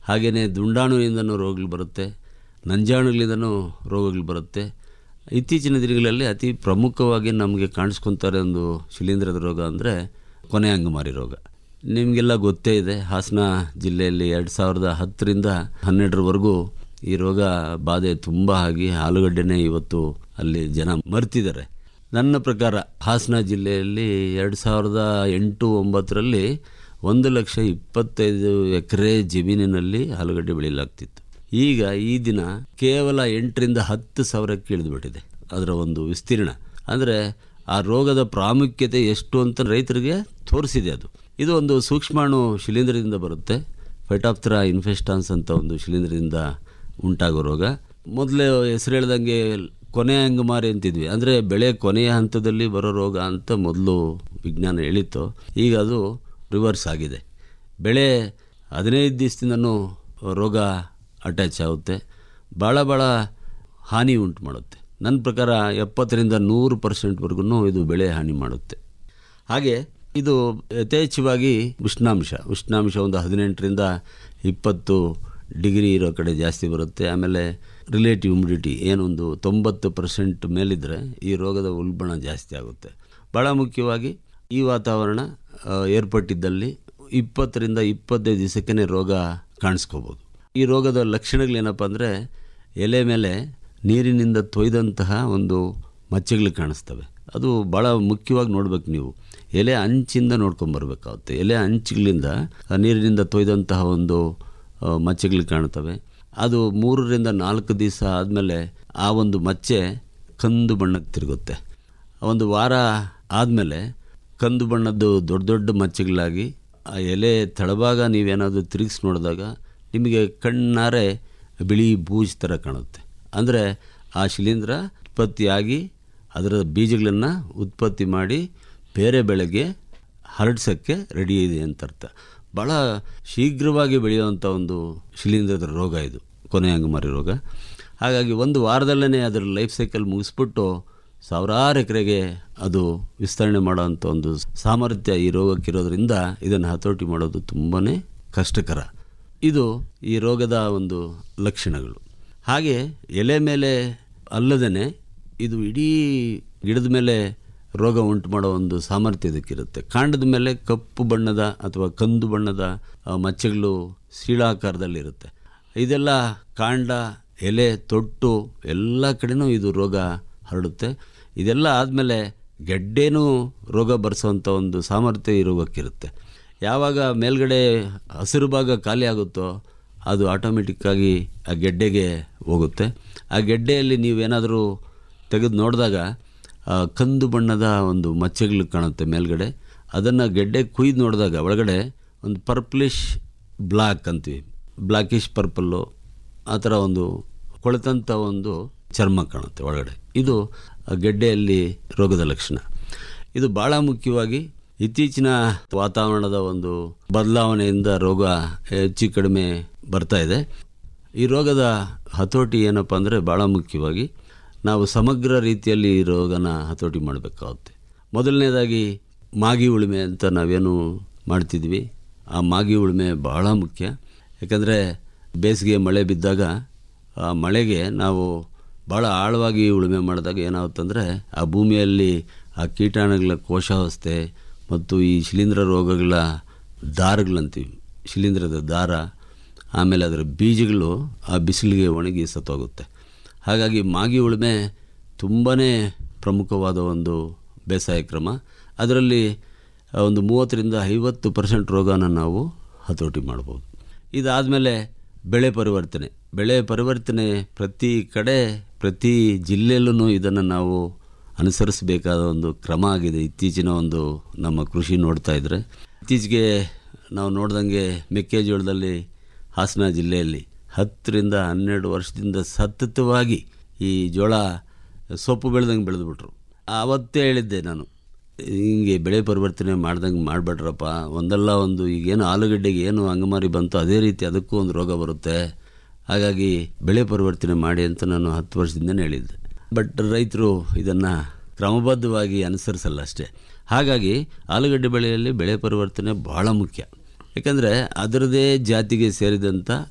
ಹಾಗೆಯೇ ದುಂಡಾಣುವಿಂದನೂ ರೋಗಗಳು ಬರುತ್ತೆ ನಂಜಾಣುಗಳಿಂದನೂ ರೋಗಗಳು ಬರುತ್ತೆ ಇತ್ತೀಚಿನ ದಿನಗಳಲ್ಲಿ ಅತಿ ಪ್ರಮುಖವಾಗಿ ನಮಗೆ ಕಾಣಿಸ್ಕೊತಾರೆ ಒಂದು ಶಿಲೀಂಧ್ರದ ರೋಗ ಅಂದರೆ ಕೊನೆ ಅಂಗಮಾರಿ ರೋಗ ನಿಮಗೆಲ್ಲ ಗೊತ್ತೇ ಇದೆ ಹಾಸನ ಜಿಲ್ಲೆಯಲ್ಲಿ ಎರಡು ಸಾವಿರದ ಹತ್ತರಿಂದ ಹನ್ನೆರಡರವರೆಗೂ ಈ ರೋಗ ಬಾಧೆ ತುಂಬ ಆಗಿ ಆಲೂಗಡ್ಡೆನೇ ಇವತ್ತು ಅಲ್ಲಿ ಜನ ಮರ್ತಿದ್ದಾರೆ ನನ್ನ ಪ್ರಕಾರ ಹಾಸನ ಜಿಲ್ಲೆಯಲ್ಲಿ ಎರಡು ಸಾವಿರದ ಎಂಟು ಒಂಬತ್ತರಲ್ಲಿ ಒಂದು ಲಕ್ಷ ಇಪ್ಪತ್ತೈದು ಎಕರೆ ಜಮೀನಿನಲ್ಲಿ ಆಲೂಗಡ್ಡೆ ಬೆಳೆಯಲಾಗ್ತಿತ್ತು ಈಗ ಈ ದಿನ ಕೇವಲ ಎಂಟರಿಂದ ಹತ್ತು ಸಾವಿರಕ್ಕೆ ಇಳಿದುಬಿಟ್ಟಿದೆ ಅದರ ಒಂದು ವಿಸ್ತೀರ್ಣ ಅಂದರೆ ಆ ರೋಗದ ಪ್ರಾಮುಖ್ಯತೆ ಎಷ್ಟು ಅಂತ ರೈತರಿಗೆ ತೋರಿಸಿದೆ ಅದು ಇದು ಒಂದು ಸೂಕ್ಷ್ಮಾಣು ಶಿಲೀಂಧ್ರದಿಂದ ಬರುತ್ತೆ ಫೈಟಾಪ್ತರಾ ಇನ್ಫೆಸ್ಟಾನ್ಸ್ ಅಂತ ಒಂದು ಶಿಲೀಂಧ್ರದಿಂದ ಉಂಟಾಗೋ ರೋಗ ಮೊದಲೇ ಹೆಸರು ಹೇಳ್ದಂಗೆ ಕೊನೆ ಅಂಗಮಾರಿ ಅಂತಿದ್ವಿ ಅಂದರೆ ಬೆಳೆ ಕೊನೆಯ ಹಂತದಲ್ಲಿ ಬರೋ ರೋಗ ಅಂತ ಮೊದಲು ವಿಜ್ಞಾನ ಹೇಳಿತ್ತು ಈಗ ಅದು ರಿವರ್ಸ್ ಆಗಿದೆ ಬೆಳೆ ಹದಿನೈದು ದಿವಸದಿಂದನೂ ರೋಗ ಅಟ್ಯಾಚ್ ಆಗುತ್ತೆ ಭಾಳ ಭಾಳ ಹಾನಿ ಉಂಟು ಮಾಡುತ್ತೆ ನನ್ನ ಪ್ರಕಾರ ಎಪ್ಪತ್ತರಿಂದ ನೂರು ಪರ್ಸೆಂಟ್ವರೆಗೂ ಇದು ಬೆಳೆ ಹಾನಿ ಮಾಡುತ್ತೆ ಹಾಗೆ ಇದು ಯಥೇಚ್ಛವಾಗಿ ಉಷ್ಣಾಂಶ ಉಷ್ಣಾಂಶ ಒಂದು ಹದಿನೆಂಟರಿಂದ ಇಪ್ಪತ್ತು ಡಿಗ್ರಿ ಇರೋ ಕಡೆ ಜಾಸ್ತಿ ಬರುತ್ತೆ ಆಮೇಲೆ ರಿಲೇಟಿವ್ ಹ್ಯುಮಿಡಿಟಿ ಏನೊಂದು ತೊಂಬತ್ತು ಪರ್ಸೆಂಟ್ ಮೇಲಿದ್ದರೆ ಈ ರೋಗದ ಉಲ್ಬಣ ಜಾಸ್ತಿ ಆಗುತ್ತೆ ಭಾಳ ಮುಖ್ಯವಾಗಿ ಈ ವಾತಾವರಣ ಆ, ಏರ್ಪಟ್ಟಿದ್ದಲ್ಲಿ ಇಪ್ಪತ್ತರಿಂದ ಇಪ್ಪತ್ತೈದು ದಿವಸಕ್ಕೇ ರೋಗ ಕಾಣಿಸ್ಕೋಬೋದು ಈ ರೋಗದ ಲಕ್ಷಣಗಳೇನಪ್ಪ ಅಂದರೆ ಎಲೆ ಮೇಲೆ ನೀರಿನಿಂದ ತೊಯ್ದಂತಹ ಒಂದು ಮಚ್ಚೆಗಳು ಕಾಣಿಸ್ತವೆ ಅದು ಭಾಳ ಮುಖ್ಯವಾಗಿ ನೋಡ್ಬೇಕು ನೀವು ಎಲೆ ಅಂಚಿಂದ ನೋಡ್ಕೊಂಬರ್ಬೇಕಾಗುತ್ತೆ ಎಲೆ ಅಂಚುಗಳಿಂದ ಆ ನೀರಿನಿಂದ ತೊಯ್ದಂತಹ ಒಂದು ಆ, ಮಚ್ಚೆಗಳು ಕಾಣ್ತವೆ ಅದು ಮೂರರಿಂದ ನಾಲ್ಕು ದಿವಸ ಆದಮೇಲೆ ಆ ಒಂದು ಮಚ್ಚೆ ಕಂದು ಬಣ್ಣಕ್ಕೆ ತಿರುಗುತ್ತೆ ಒಂದು ವಾರ ಆದಮೇಲೆ ಕಂದು ಬಣ್ಣದ್ದು ದೊಡ್ಡ ದೊಡ್ಡ ಮಚ್ಚೆಗಳಾಗಿ ಆ ಎಲೆ ತಳಭಾಗ ನೀವೇನಾದರೂ ತಿರುಗಿಸಿ ನೋಡಿದಾಗ ನಿಮಗೆ ಕಣ್ಣಾರೆ ಬಿಳಿ ಬೂಜ್ ಥರ ಕಾಣುತ್ತೆ ಅಂದರೆ ಆ ಶಿಲೀಂಧ್ರ ಉತ್ಪತ್ತಿಯಾಗಿ ಅದರ ಬೀಜಗಳನ್ನು ಉತ್ಪತ್ತಿ ಮಾಡಿ ಬೇರೆ ಬೆಳೆಗೆ ಹರಡ್ಸೋಕ್ಕೆ ರೆಡಿ ಇದೆ ಅಂತ ಅರ್ಥ ಭಾಳ ಶೀಘ್ರವಾಗಿ ಬೆಳೆಯುವಂಥ ಒಂದು ಶಿಲೀಂಧ್ರದ ರೋಗ ಇದು ಕೊನೆ ಅಂಗಮಾರಿ ರೋಗ ಹಾಗಾಗಿ ಒಂದು ವಾರದಲ್ಲೇ ಅದರ ಲೈಫ್ ಸೈಕಲ್ ಮುಗಿಸ್ಬಿಟ್ಟು ಸಾವಿರಾರು ಎಕರೆಗೆ ಅದು ವಿಸ್ತರಣೆ ಮಾಡೋವಂಥ ಒಂದು ಸಾಮರ್ಥ್ಯ ಈ ರೋಗಕ್ಕಿರೋದ್ರಿಂದ ಇದನ್ನು ಹತೋಟಿ ಮಾಡೋದು ತುಂಬಾ ಕಷ್ಟಕರ ಇದು ಈ ರೋಗದ ಒಂದು ಲಕ್ಷಣಗಳು ಹಾಗೆ ಎಲೆ ಮೇಲೆ ಅಲ್ಲದೇ ಇದು ಇಡೀ ಗಿಡದ ಮೇಲೆ ರೋಗ ಉಂಟು ಮಾಡೋ ಒಂದು ಸಾಮರ್ಥ್ಯ ಇದಕ್ಕಿರುತ್ತೆ ಕಾಂಡದ ಮೇಲೆ ಕಪ್ಪು ಬಣ್ಣದ ಅಥವಾ ಕಂದು ಬಣ್ಣದ ಆ, ಮಚ್ಚೆಗಳು ಶೀಳಾಕಾರದಲ್ಲಿರುತ್ತೆ ಇದೆಲ್ಲ ಕಾಂಡ ಎಲೆ ತೊಟ್ಟು ಎಲ್ಲ ಕಡೆನೂ ಇದು ರೋಗ ಹರಡುತ್ತೆ ಇದೆಲ್ಲ ಆದಮೇಲೆ ಗೆಡ್ಡೆನೂ ರೋಗ ಬರೆಸೋವಂಥ ಒಂದು ಸಾಮರ್ಥ್ಯ ಈ ರೋಗಕ್ಕಿರುತ್ತೆ ಯಾವಾಗ ಮೇಲ್ಗಡೆ ಹಸಿರು ಭಾಗ ಖಾಲಿ ಆಗುತ್ತೋ ಅದು ಆಟೋಮೆಟಿಕ್ಕಾಗಿ ಆ ಗೆಡ್ಡೆಗೆ ಹೋಗುತ್ತೆ ಆ ಗೆಡ್ಡೆಯಲ್ಲಿ ನೀವೇನಾದರೂ ತೆಗೆದು ನೋಡಿದಾಗ ಆ ಕಂದು ಬಣ್ಣದ ಒಂದು ಮಚ್ಚೆಗಳು ಕಾಣುತ್ತೆ ಮೇಲ್ಗಡೆ ಅದನ್ನು ಗೆಡ್ಡೆ ಕುಯ್ದು ನೋಡಿದಾಗ ಒಳಗಡೆ ಒಂದು ಪರ್ಪ್ಲಿಷ್ ಬ್ಲ್ಯಾಕ್ ಅಂತೀವಿ ಬ್ಲ್ಯಾಕಿಶ್ ಪರ್ಪಲ್ಲು ಆ ಥರ ಒಂದು ಕೊಳೆತಂಥ ಒಂದು ಚರ್ಮ ಕಾಣುತ್ತೆ ಒಳಗಡೆ ಇದು ಆ ಗೆಡ್ಡೆಯಲ್ಲಿ ರೋಗದ ಲಕ್ಷಣ ಇದು ಭಾಳ ಮುಖ್ಯವಾಗಿ ಇತ್ತೀಚಿನ ವಾತಾವರಣದ ಒಂದು ಬದಲಾವಣೆಯಿಂದ ರೋಗ ಹೆಚ್ಚು ಕಡಿಮೆ ಬರ್ತಾ ಇದೆ ಈ ರೋಗದ ಹತೋಟಿ ಏನಪ್ಪ ಅಂದರೆ ಭಾಳ ಮುಖ್ಯವಾಗಿ ನಾವು ಸಮಗ್ರ ರೀತಿಯಲ್ಲಿ ಈ ರೋಗನ ಹತೋಟಿ ಮಾಡಬೇಕಾಗುತ್ತೆ ಮೊದಲನೇದಾಗಿ ಮಾಗಿ ಉಳುಮೆ ಅಂತ ನಾವೇನು ಮಾಡ್ತಿದ್ವಿ ಆ ಮಾಗಿ ಉಳುಮೆ ಭಾಳ ಮುಖ್ಯ ಯಾಕಂದರೆ ಬೇಸಿಗೆ ಮಳೆ ಬಿದ್ದಾಗ ಆ ಮಳೆಗೆ ನಾವು ಭಾಳ ಆಳವಾಗಿ ಉಳುಮೆ ಮಾಡಿದಾಗ ಏನಾಗುತ್ತಂದರೆ ಆ ಭೂಮಿಯಲ್ಲಿ ಆ ಕೀಟಾಣುಗಳ ಕೋಶಾವಸ್ಥೆ ಮತ್ತು ಈ ಶಿಲೀಂಧ್ರ ರೋಗಗಳ ದಾರಗಳಂತೀವಿ ಶಿಲೀಂಧ್ರದ ದಾರ ಆಮೇಲೆ ಅದರ ಬೀಜಗಳು ಆ ಬಿಸಿಲಿಗೆ ಒಣಗಿ ಸತ್ತೋಗುತ್ತೆ ಹಾಗಾಗಿ ಮಾಗಿ ಉಳುಮೆ ತುಂಬಾ ಪ್ರಮುಖವಾದ ಒಂದು ಬೇಸಾಯ ಕ್ರಮ ಅದರಲ್ಲಿ ಒಂದು ಮೂವತ್ತರಿಂದ ಐವತ್ತು ಪರ್ಸೆಂಟ್ ರೋಗನ ನಾವು ಹತೋಟಿ ಮಾಡ್ಬೋದು ಇದಾದಮೇಲೆ ಬೆಳೆ ಪರಿವರ್ತನೆ ಬೆಳೆ ಪರಿವರ್ತನೆ ಪ್ರತಿ ಕಡೆ ಪ್ರತಿ ಜಿಲ್ಲೆಯಲ್ಲೂ ಇದನ್ನು ನಾವು ಅನುಸರಿಸಬೇಕಾದ ಒಂದು ಕ್ರಮ ಆಗಿದೆ ಇತ್ತೀಚಿನ ಒಂದು ನಮ್ಮ ಕೃಷಿ ನೋಡ್ತಾ ಇದ್ದರೆ ಇತ್ತೀಚೆಗೆ ನಾವು ನೋಡ್ದಂಗೆ ಮೆಕ್ಕೆಜೋಳದಲ್ಲಿ ಹಾಸನ ಜಿಲ್ಲೆಯಲ್ಲಿ ಹತ್ತರಿಂದ ಹನ್ನೆರಡು ವರ್ಷದಿಂದ ಸತತವಾಗಿ ಈ ಜೋಳ ಸೊಪ್ಪು ಬೆಳೆದಂಗೆ ಬೆಳೆದ್ಬಿಟ್ರು ಆವತ್ತೇ ಹೇಳಿದ್ದೆ ನಾನು ಹಿಂಗೆ ಬೆಳೆ ಪರಿವರ್ತನೆ ಮಾಡ್ದಂಗೆ ಮಾಡಬೇಡ್ರಪ್ಪ ಒಂದಲ್ಲ ಒಂದು ಈಗೇನು ಆಲೂಗಡ್ಡೆಗೆ ಏನು ಅಂಗಮಾರಿ ಬಂತು ಅದೇ ರೀತಿ ಅದಕ್ಕೂ ಒಂದು ರೋಗ ಬರುತ್ತೆ ಹಾಗಾಗಿ ಬೆಳೆ ಪರಿವರ್ತನೆ ಮಾಡಿ ಅಂತ ನಾನು ಹತ್ತು ವರ್ಷದಿಂದನೇ ಹೇಳಿದ್ದೆ ಬಟ್ ರೈತರು ಇದನ್ನು ಕ್ರಮಬದ್ಧವಾಗಿ ಅನುಸರಿಸಲ್ಲ ಅಷ್ಟೇ ಹಾಗಾಗಿ ಆಲೂಗಡ್ಡೆ ಬೆಳೆಯಲ್ಲಿ ಬೆಳೆ ಪರಿವರ್ತನೆ ಭಾಳ ಮುಖ್ಯ ಯಾಕಂದರೆ ಅದರದೇ ಜಾತಿಗೆ ಸೇರಿದಂಥ